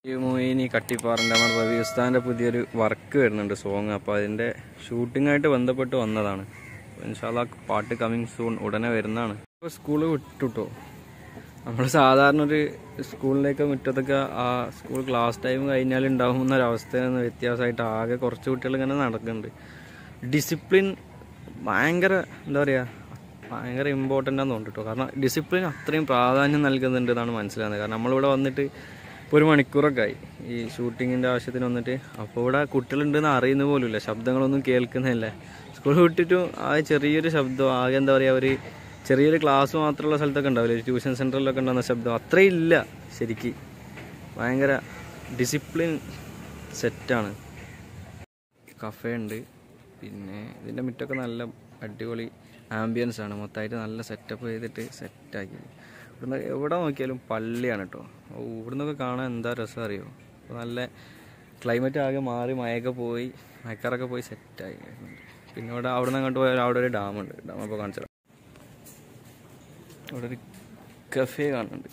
ഈ മൊയിനി കട്ടിപ്പാറിൻ്റെ നമ്മുടെ റവി ഉസ്താൻ്റെ പുതിയൊരു വർക്ക് വരുന്നുണ്ട് സോങ് അപ്പോൾ അതിൻ്റെ ഷൂട്ടിങ്ങായിട്ട് ബന്ധപ്പെട്ട് വന്നതാണ് ഇൻഷാല്ല പാട്ട് കമ്മിങ് സൂൺ ഉടനെ വരുന്നതാണ് ഇപ്പോൾ സ്കൂള് വിട്ടുട്ടോ നമ്മൾ സാധാരണ ഒരു സ്കൂളിലേക്ക് മുറ്റത്തൊക്കെ ആ സ്കൂൾ ക്ലാസ് ടൈം കഴിഞ്ഞാൽ ഉണ്ടാകുന്ന ഒരു അവസ്ഥയിൽ നിന്ന് വ്യത്യാസമായിട്ട് ആകെ കുറച്ച് കുട്ടികൾ ഇങ്ങനെ നടക്കുന്നുണ്ട് ഡിസിപ്ലിൻ ഭയങ്കര എന്താ പറയുക ഭയങ്കര ഇമ്പോർട്ടൻ്റ് ആണെന്ന് തോന്നിട്ടോ കാരണം ഡിസിപ്ലിൻ അത്രയും പ്രാധാന്യം നൽകുന്നുണ്ട് എന്നാണ് മനസ്സിലാകുന്നത് കാരണം നമ്മളിവിടെ വന്നിട്ട് ഇപ്പോൾ ഒരു മണിക്കൂറൊക്കെ ആയി ഈ ഷൂട്ടിങ്ങിൻ്റെ ആവശ്യത്തിന് വന്നിട്ട് അപ്പോൾ ഇവിടെ കുട്ടികളുണ്ടെന്ന് അറിയുന്ന പോലുമില്ല ശബ്ദങ്ങളൊന്നും കേൾക്കുന്നില്ല സ്കൂൾ വിട്ടിട്ടും ആ ചെറിയൊരു ശബ്ദം ആകെ എന്താ പറയുക ഒരു ചെറിയൊരു ക്ലാസ് മാത്രമുള്ള സ്ഥലത്തൊക്കെ ഉണ്ടാവില്ലേ ഒരു ട്യൂഷൻ സെൻറ്ററിലൊക്കെ ഉണ്ടാകുന്ന ശബ്ദം അത്രയും ഇല്ല ശരിക്ക് ഭയങ്കര ഡിസിപ്ലിൻ സെറ്റാണ് കഫേ ഉണ്ട് പിന്നെ ഇതിൻ്റെ മുറ്റൊക്കെ നല്ല അടിപൊളി ആംബിയൻസ് ആണ് മൊത്തമായിട്ട് നല്ല സെറ്റപ്പ് ചെയ്തിട്ട് സെറ്റാക്കി ഇവിടുന്ന് എവിടെ നോക്കിയാലും പള്ളിയാണ് കേട്ടോ ഓ ഇവിടുന്നൊക്കെ കാണാൻ എന്താ രസം അറിയോ അപ്പോൾ നല്ല ക്ലൈമറ്റ് ആകെ മാറി മഴയൊക്കെ പോയി മഴക്കാറൊക്കെ പോയി സെറ്റായി പിന്നെ ഇവിടെ അവിടെ നിന്ന് അങ്ങോട്ട് പോയാൽ അവിടെ ഒരു ഡാമുണ്ട് ഡാം അപ്പോൾ കാണിച്ചു തരാം. ഇവിടെ ഒരു കഫേ കാണുന്നുണ്ട്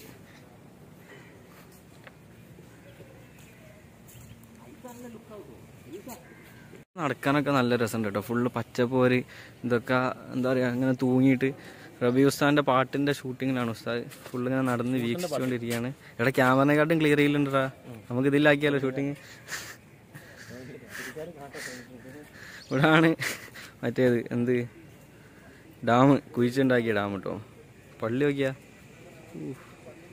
നടക്കാനൊക്കെ നല്ല രസമുണ്ട് കേട്ടോ ഫുള്ള് പച്ചപ്പോര് ഇതൊക്കെ എന്താ പറയുക ഇങ്ങനെ തൂങ്ങിയിട്ട് റബി ഉസ്താദിന്റെ പാട്ടിന്റെ ഷൂട്ടിങ്ങിലാണ് ഉസ്താദ് ഫുള്ള് ഇങ്ങനെ നടന്ന് വീക്ഷിച്ചുകൊണ്ടിരിക്കുകയാണ് എടാ ക്യാമറനെക്കാട്ടും ക്ലിയർ ചെയ്യലുണ്ടാ നമുക്ക് ഇതിലാക്കിയാലോ ഷൂട്ടിങ് ഇവിടാണ് മറ്റേത് എന്ത് ഡാം കുഴിച്ചുണ്ടാക്കിയ ഡാം കേട്ടോ പള്ളി നോക്കിയാ ഊഫ്.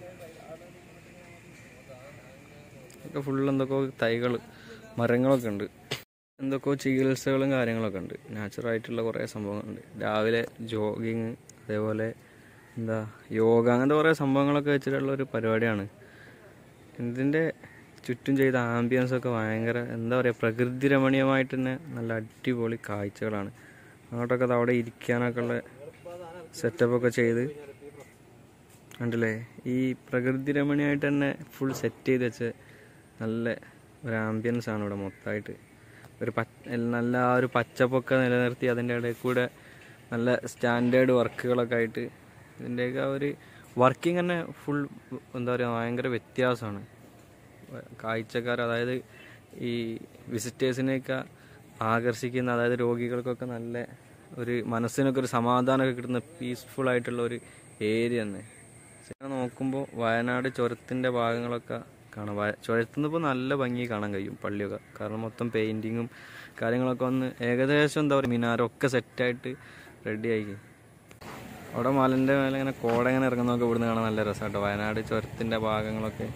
ഒക്കെ ഫുള്ള് എന്തൊക്കെയോ തൈകൾ മരങ്ങളൊക്കെ ഉണ്ട് എന്തൊക്കെയോ ചികിത്സകളും കാര്യങ്ങളൊക്കെ ഉണ്ട് നാച്ചുറൽ ആയിട്ടുള്ള കുറേ സംഭവങ്ങളുണ്ട് രാവിലെ ജോഗിങ് അതേപോലെ എന്താ യോഗ അങ്ങനത്തെ കുറേ സംഭവങ്ങളൊക്കെ വെച്ചിട്ടുള്ള ഒരു പരിപാടിയാണ് ഇതിൻ്റെ ചുറ്റും ചെയ്ത ആംബിയൻസ് ഒക്കെ ഭയങ്കര എന്താ പറയുക പ്രകൃതി രമണീയമായിട്ട് തന്നെ നല്ല അടിപൊളി കാഴ്ചകളാണ് അങ്ങോട്ടൊക്കെ ദാ അവിടെ ഇരിക്കാനൊക്കെ ഉള്ള സെറ്റപ്പൊക്കെ ചെയ്ത് കണ്ടില്ലേ ഈ പ്രകൃതി രമണീയമായിട്ട് തന്നെ ഫുൾ സെറ്റ് ചെയ്ത് വെച്ച് നല്ല ഒരു ആംബിയൻസ് ആണ് ഇവിടെ മൊത്തമായിട്ട് ഒരു പച്ച നല്ല ആ ഒരു പച്ചപ്പൊക്കെ നിലനിർത്തി അതിൻ്റെ ഇടയിൽ കൂടെ നല്ല സ്റ്റാൻഡേർഡ് വർക്കുകളൊക്കെ ആയിട്ട് ഇതിൻ്റെയൊക്കെ ആ ഒരു വർക്കിംഗ് തന്നെ ഫുൾ എന്താ പറയുക ഭയങ്കര വ്യത്യാസമാണ് കാഴ്ചക്കാർ അതായത് ഈ വിസിറ്റേഴ്സിനെയൊക്കെ ആകർഷിക്കുന്ന അതായത് രോഗികൾക്കൊക്കെ നല്ല ഒരു മനസ്സിനൊക്കെ ഒരു സമാധാനമൊക്കെ കിട്ടുന്ന പീസ്ഫുൾ ആയിട്ടുള്ള ഒരു ഏരിയ തന്നെ ഇങ്ങനെ നോക്കുമ്പോൾ വയനാട് ചുരത്തിൻ്റെ ഭാഗങ്ങളൊക്കെ കാണാം വയ ചുരത്തുനിന്ന് ഇപ്പോൾ നല്ല ഭംഗി കാണാൻ കഴിയും പള്ളിയൊക്കെ കാരണം മൊത്തം പെയിൻറ്റിങ്ങും കാര്യങ്ങളൊക്കെ വന്ന് ഏകദേശം എന്താ പറയുക മിനാരൊക്കെ സെറ്റായിട്ട് റെഡി ആയി അവിടെ മലൻ്റെ മേലെ ഇങ്ങനെ കോട ഇങ്ങനെ ഇറങ്ങുന്നതൊക്കെ ഇവിടുന്ന് കാണാൻ നല്ല രസമാട്ടോ വയനാട് ചുരത്തിൻ്റെ ഭാഗങ്ങളൊക്കെ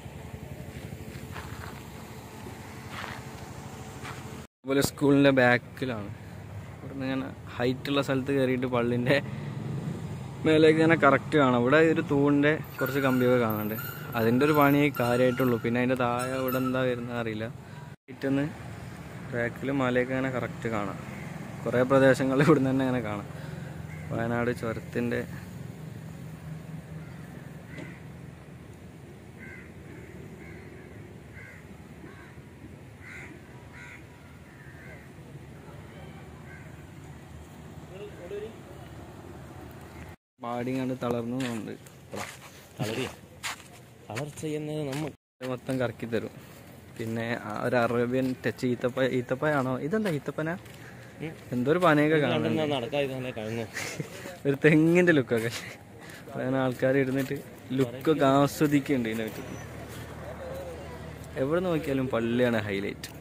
അതുപോലെ സ്കൂളിൻ്റെ ബാക്കിലാണ് ഇവിടുന്ന് ഇങ്ങനെ ഹൈറ്റുള്ള സ്ഥലത്ത് കയറിയിട്ട് പള്ളിൻ്റെ മേലേക്ക് ഇങ്ങനെ കറക്റ്റ് കാണാം ഇവിടെ ഒരു തൂണിൻ്റെ കുറച്ച് കമ്പിയൊക്കെ കാണാണ്ട് അതിൻ്റെ ഒരു പണിയേ കാര്യമായിട്ടുള്ളൂ പിന്നെ അതിൻ്റെ താഴെ ഇവിടെ എന്താ വരുന്നത് അറിയില്ല ഹൈറ്റെന്ന് ബാക്കിൽ മലയൊക്കെ ഇങ്ങനെ കറക്റ്റ് കാണാം കുറേ പ്രദേശങ്ങളിൽ ഇവിടുന്ന് തന്നെ ഇങ്ങനെ കാണാം വയനാട് ചുരത്തിൻ്റെ പാടി കണ്ട് തളർന്നുണ്ട് കളറിയ കളർ ചെയ്യുന്നത് നമ്മൾ മൊത്തം കറക്കി തരും പിന്നെ ആ ഒരു അറേബ്യൻ ടച്ച് ഈത്തപ്പ ഈത്തപ്പയാണോ ഇതെന്താ ഈത്തപ്പന എന്തോ ഒരു പനയൊക്കെ കാണുന്നുണ്ട് നടക്കാതെ കഴിഞ്ഞു ഒരു തെങ്ങിന്റെ ലുക്കൊക്കെ അങ്ങനെ ആൾക്കാർ ഇരുന്നിട്ട് ലുക്കൊക്കെ ആസ്വദിക്കുന്നുണ്ട് ഇതിനെ പറ്റി എവിടെ നോക്കിയാലും പള്ളിയാണ് ഹൈലൈറ്റ്